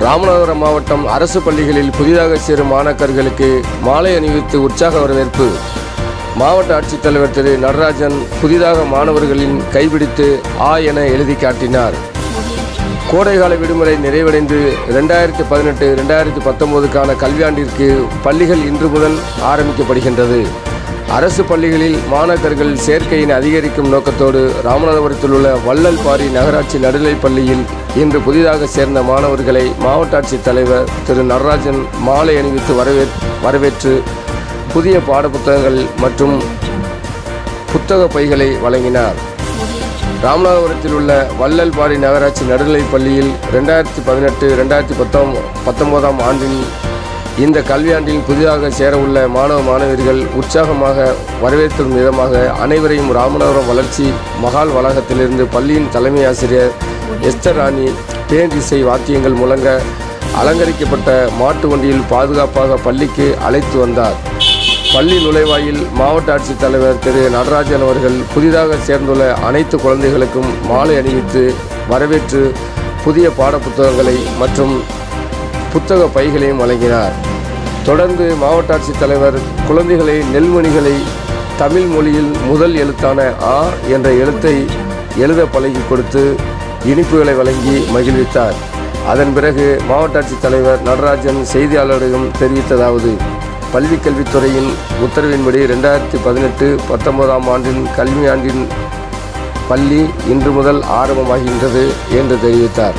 ராமநாதபுரம் மாவட்டம் அரசு பள்ளிகளில் புதிதாக சேரும் மாணாக்கர்களுக்கு மாலை அணிவித்து உற்சாக வரவேற்பு மாவட்ட ஆட்சித்தலைவர் திரு நடராஜன் புதிதாக மாணவர்களின் கைபிடித்து ஆ என எழுதி காட்டினார் கோடைகால விடுமுறை நிறைவடைந்து ரெண்டாயிரத்தி பதினெட்டு ரெண்டாயிரத்தி பத்தொம்போதுக்கான கல்வியாண்டிற்கு பள்ளிகள் இன்று முதல் ஆரம்பிக்கப்படுகின்றது அரசு பள்ளிகளில் மாணாக்கர்கள் சேர்க்கையின் அதிகரிக்கும் நோக்கத்தோடு ராமநாதபுரத்தில் உள்ள வள்ளல்பாரி நகராட்சி நடுநிலைப் பள்ளியில் இன்று புதிதாக சேர்ந்த மாணவர்களை மாவட்ட ஆட்சித் தலைவர் திரு நடராஜன் மாலை அணிவித்து வரவே வரவேற்று புதிய பாடப்புத்தகங்கள் மற்றும் புத்தக பைகளை வழங்கினார் ராமநாதபுரத்தில் உள்ள வள்ளல்பாடி நகராட்சி நடுநிலைப் பள்ளியில் ரெண்டாயிரத்தி பதினெட்டு ரெண்டாயிரத்தி பத்தொம் பத்தொம்போதாம் ஆண்டின் இந்த கல்வியாண்டில் புதிதாக சேரவுள்ள மாணவ மாணவியர்கள் உற்சாகமாக வரவேற்கும் விதமாக அனைவரையும் ராமநாதபுரம் வளர்ச்சி மகால் வளாகத்திலிருந்து பள்ளியின் தலைமை ஆசிரியர் எஸ்தர் ராணி பேண்ட் இசை வாத்தியங்கள் முழங்க அலங்கரிக்கப்பட்ட மாட்டு வண்டியில் பாதுகாப்பாக பள்ளிக்கு அழைத்து வந்தார் பள்ளி நுழைவாயில் மாவட்ட ஆட்சித்தலைவர் திரு நடராஜன் அவர்கள் புதிதாக சேர்ந்துள்ள அனைத்து குழந்தைகளுக்கும் மாலை அணிவித்து வரவேற்று புதிய பாடப்புத்தகங்களை மற்றும் புத்தக பைகளையும் வழங்கினார் தொடர்ந்து மாவட்ட ஆட்சித்தலைவர் குழந்தைகளை நெல்மணிகளை தமிழ் மொழியில் முதல் எழுத்தான ஆ என்ற எழுத்தை எழுத பழகி கொடுத்து இனிப்புகளை வழங்கி மகிழ்வித்தார் அதன் பிறகு மாவட்ட ஆட்சித்தலைவர் நடராஜன் செய்தியாளரிடம் தெரிவித்ததாவது பள்ளிக் கல்வித்துறையின் உத்தரவின்படி ரெண்டாயிரத்தி பதினெட்டு பத்தொன்பதாம் ஆண்டின் கல்வியாண்டின் பள்ளி இன்று முதல் ஆரம்பமாகின்றது என்று தெரிவித்தார்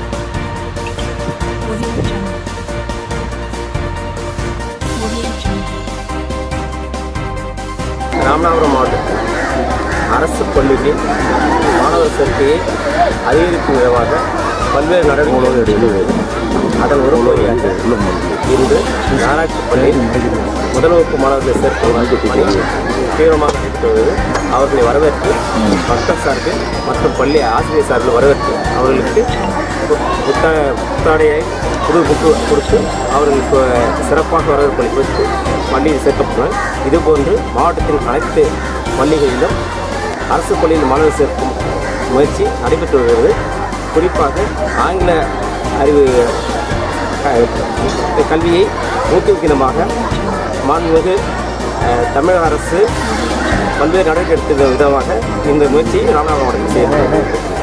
ராமநாதபுரம் மாவட்டத்தில் அரசு பள்ளிகளில் மாணவர் சேர்க்கையை அதிகரிக்கும் விதமாக பல்வேறு நடவடிக்கைகள் எடுத்துள்ளது அதன் ஒரு பகுதியாக இன்று நகராட்சி பள்ளியில் முதல் வகுப்பு மாணவர்களை சேர்க்கும் பணி தீவிரமாக நடைபெற்று வருகிறது அவர்களை வரவேற்று மக்கள் சார்பில் மற்றும் பள்ளி ஆசிரியர் சார்பில் வரவேற்று அவர்களுக்கு பு- புத்தக புத்தாடையை புது புக்கு கொடுத்து அவர்களுக்கு சிறப்பாக வரவேற்பு அளிப்பதற்கு பள்ளியில் சேர்க்கப்பட்டுள்ளனர் இதுபோன்று மாவட்டத்தின் அனைத்து பள்ளிகளிலும் அரசு பள்ளியில் மாணவர் சேர்க்கும் முயற்சி நடைபெற்று வருகிறது குறிப்பாக ஆங்கில அறிவு க- கல்வியை ஊக்குவிக்கும் விதமாக மாண்புமிகு அஹ், தமிழக அரசு பல்வேறு நடவடிக்கை எடுத்த விதமாக இந்த முயற்சியை ராமநாதபுரம் மாவட்டத்தில் செய்யப்படுகிறது